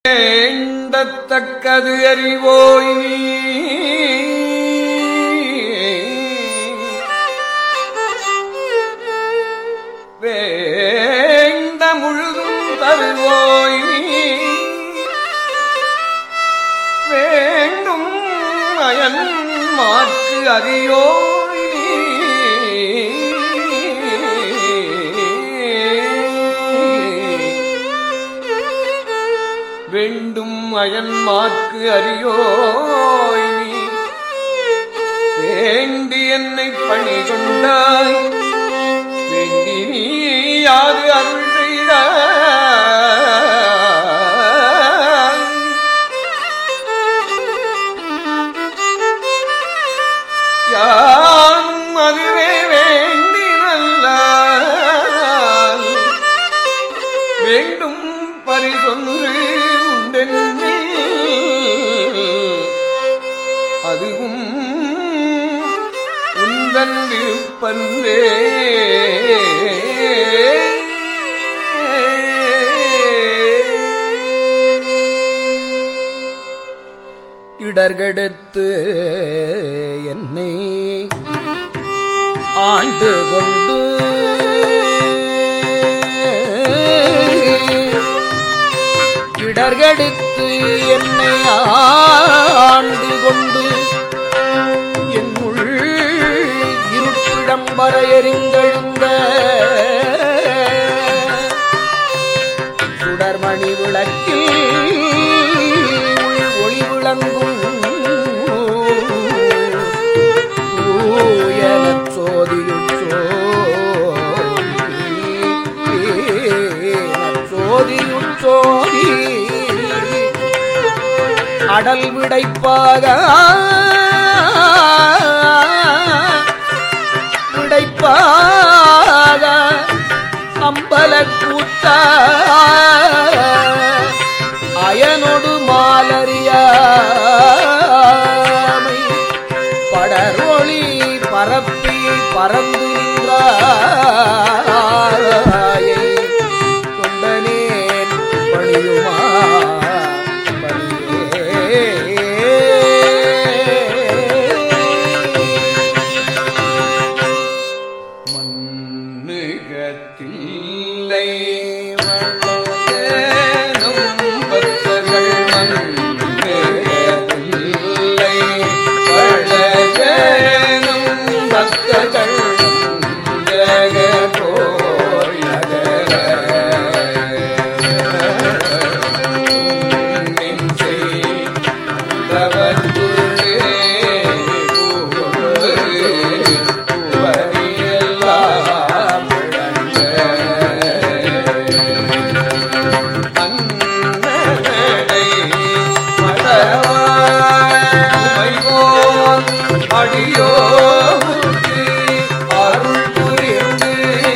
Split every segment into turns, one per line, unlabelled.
வேண்டத்தக்கது அறிவோய் நீ. வேண்ட முழுதும் தருவோய் நீ. வேண்டும் அயன் மாற்று அறியோய் நீ. வேண்டும் அயன் மாற்கு அறியோய் நீ வேண்டி என்னை பணி கொண்டாய் வேண்டி நீ யாது அருள் செய்தாய் யாரும் அதுவே வேண்டி நல்லால் வேண்டும் பரிசொன்று உண்டென்று அதுவும் உந்தன் விருப்பன்றே
இடர்கெடுத்து என்னை ஆண்டு கொண்டு இடர்கெடுத்து என்னை ஆண்டு கொண்டு என் உள் இருப்பிடம் வரையறிந்தெழுந்த சுடர்மணி விளக்கில் உள் ஒளி விளங்கும் தூயனச் சோதியுற்றோ சோதியுற்றோதி அடல் விடைப்பாக விடைப்பாக அம்பல கூத்த அயனொடு மாலறியாமை படரொளி பரப்பி பறந்து நின்றாயை கொண்டனேன் பணியுமா பணியே
மண்ணுகத்தில்லை வளரேனும் பக்தர்கள் மண்ணுகத்தில்லை வளரேனும் பக்தர்கள் ஜக போய் நகர அடியோ அருள் புரிந்து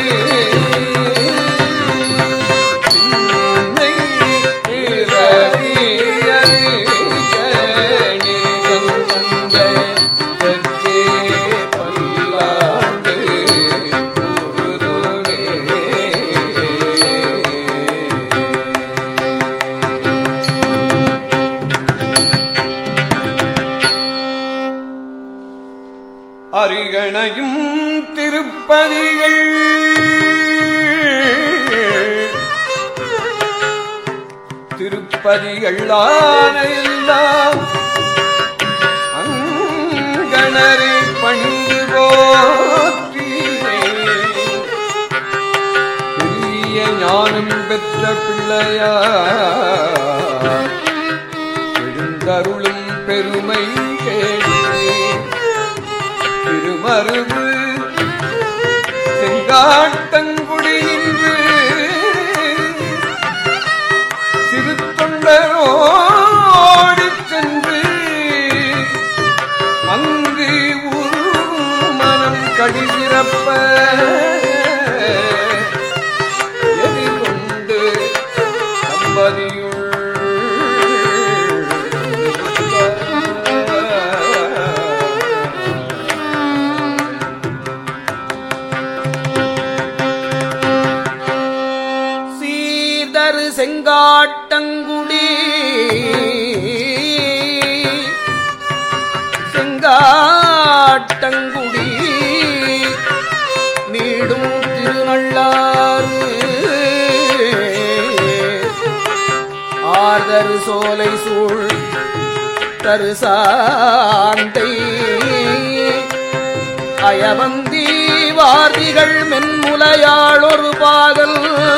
அரிகணையும் திருப்பதிகள் திருப்பதிகள் எல்லாம் அங்கணரை பணிந்து போற்றி பெரிய ஞானம் பெற்ற பிள்ளையா எழுந்தருளும் பெருமை கேடு திருமருவு செங்காட்டங்குடி நின்று சிறு தொண்டரோடிச் சென்று அங்கு உருவும் மனம் கடிசிறப்ப எதிர்கொண்டு
சீர்தரு செங்காட்டங்குடி ஆர்தரு சோலை சூழ் தருசாந்தை அயவந்தி வார்திகள் மென்முலையாளொரு பாதல்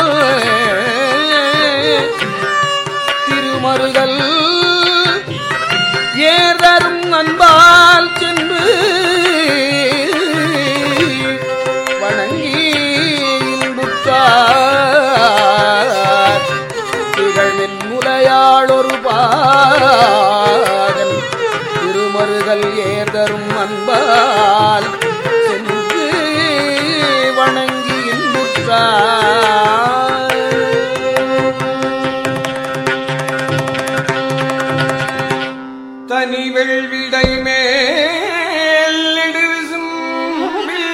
திருமருகல் ஏறரும் அன்பால் சென்று வணங்கி இன்புற்றார் திகழ்மென் முலையாளொரு பாதல் திருமருகல் ஏதரும் அன்பால் சென்று வணங்கி இன்புற்றார்
தனி வெள்விடை மேலிடுசும்பில்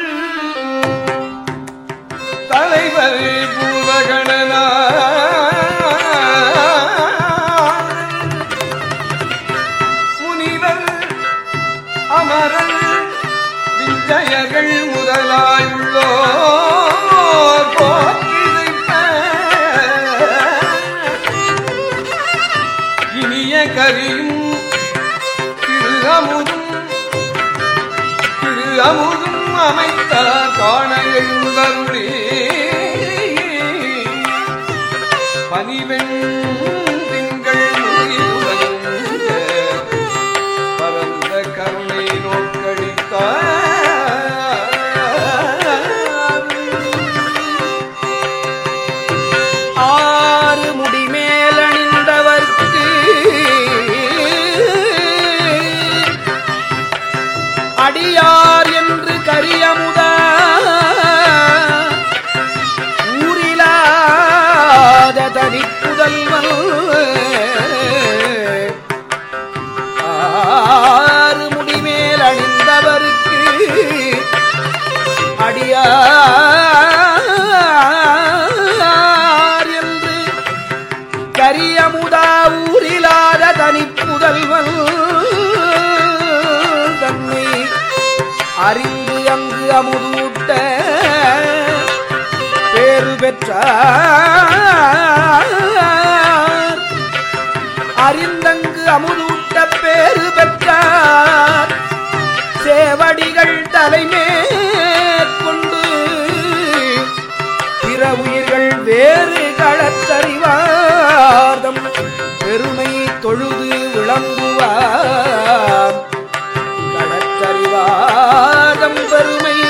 தலைவர் பூவகணனா முனிவர் அமரர் விஞ்சயர்கள் முதலாயுள்ளோர் போற்றிருக்க இனிய கரியும் திரு அமுதும் திரு அமுதும் அமைத்த காண எழுந்தருளே பனிவெண் திங்கள் முடிவுடன் பரந்த கருணை நோக்கடித்தார்
ஆறு முடிமேலணிந்தவர்க்கு அடியார் என்று கரியமுத ஊரிலாத தனிப்புதல்வன் ஆறு முடிமேல் அணிந்தவருக்கு அடியார் என்று கரியமுதா ஊரிலாத தனிப்புதல்வன் தன்னை அறிந்து அங்கு அமுதூட்ட பேரு பெற்றார் அறிந்தங்கு அமுதூட்ட பேரு பெற்றார் சேவடிகள் தலைமேற்கொண்டு பிற உயிர்கள் வேறு களத்தறிவார்தம் பெருமை தொழுது விளங்குவார் களத்தறிவார்தம் பெருமை